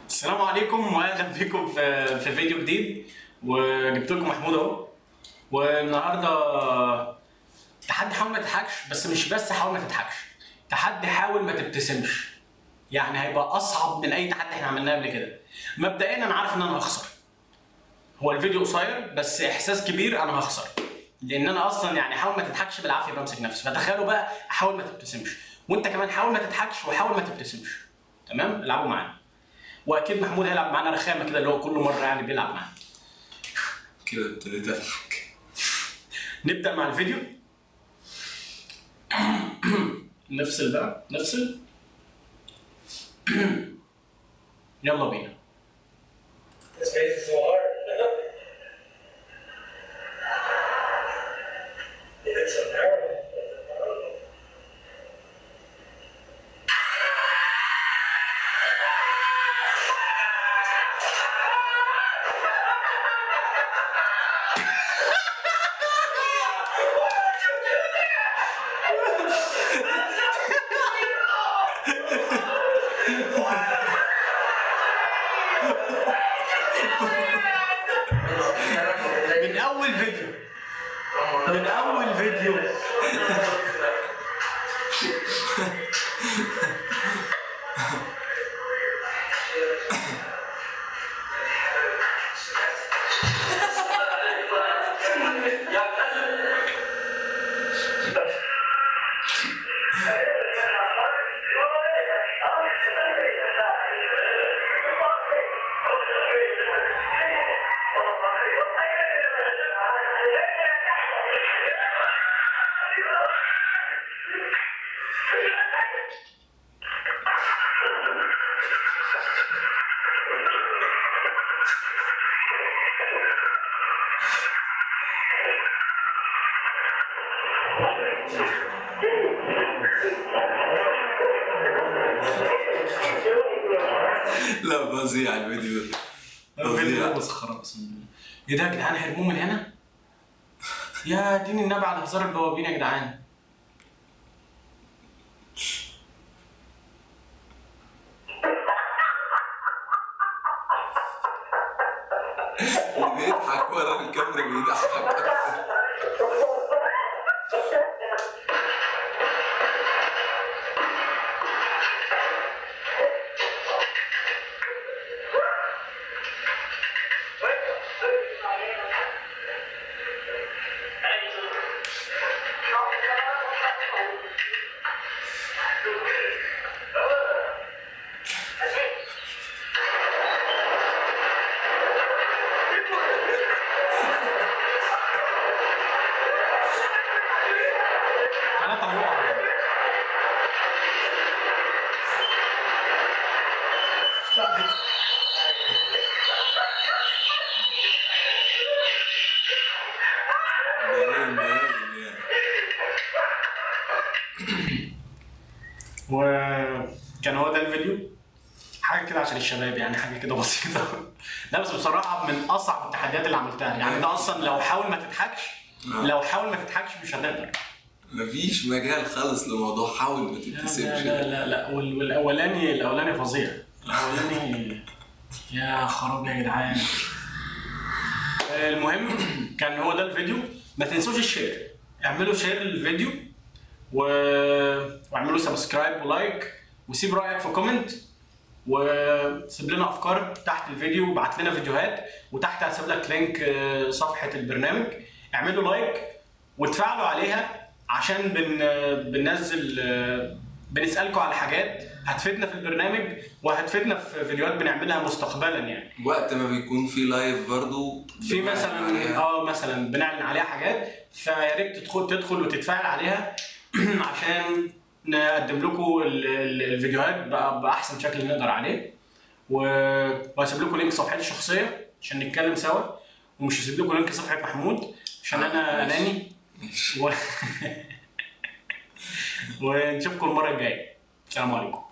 السلام عليكم واهلا بكم في في فيديو جديد وجبت لكم محمود اهو والنهارده تحدي حاول ما تضحكش بس مش بس حاول ما تضحكش تحدي حاول ما تبتسمش يعني هيبقى اصعب من اي تحدي احنا عملناه قبل كده مبدئيا انا عارف ان انا هخسر هو الفيديو قصير بس احساس كبير انا هخسر لان انا اصلا يعني حاول ما تضحكش بالعافيه بمسك نفسي فتخيلوا بقى حاول ما تبتسمش وانت كمان حاول ما تضحكش وحاول ما تبتسمش تمام العبوا معانا واكيد محمود هيلعب معانا رخامه كده اللي هو كل مره يعني بيلعب معانا كده ابتديت اضحك نبدا مع الفيديو نفصل بقى نفصل يلا بينا This maze is so hard. it's so narrow. من اول فيديو من اول فيديو لا فظيع الفيديو ده الفيديو ده فظيع مسخره اقسم بالله ايه ده يا جدعان هيرموه من هنا يا دين النبي على هزار البوابين يا جدعان اللي بيضحك ورا الكاميرا بيضحك اكتر ثلاثة هيقع باين باين يعني وكان هو ده الفيديو حاجه كده عشان الشباب يعني حاجه كده بسيطه لا بس بصراحه من اصعب التحديات اللي عملتها يعني ده اصلا لو حاول ما تضحكش لو حاول ما تضحكش مش هتقدر مفيش مجال خالص لموضوع حاول ما لا تبتسمش لا ده. لا لا وال- والاولاني الاولاني فظيع الاولاني يا خراب يا جدعان المهم كان هو ده الفيديو ما تنسوش الشير اعملوا شير للفيديو و... واعملوا سبسكرايب ولايك وسيب رايك في كومنت وسيب لنا افكار تحت الفيديو وابعت لنا فيديوهات وتحت هسيب لك لينك آه، صفحه البرنامج اعملوا لايك وتفاعلوا عليها عشان بن... بننزل آه، بنسالكم على حاجات هتفيدنا في البرنامج وهتفيدنا في فيديوهات بنعملها مستقبلا يعني وقت ما بيكون في لايف برضو في بنعلن مثلا عليها. اه مثلا بنعلن عليها حاجات فيا ريت تدخل تدخل وتتفاعل عليها عشان نقدم لكم ال- ال- الفيديوهات بقى باحسن شكل نقدر عليه و- وهسيب لكم لينك صفحتي الشخصيه عشان نتكلم سوا ومش هسيب لكم لينك صفحه محمود عشان انا ماشي. اناني ماشي و... ونشوفكم المره الجايه السلام عليكم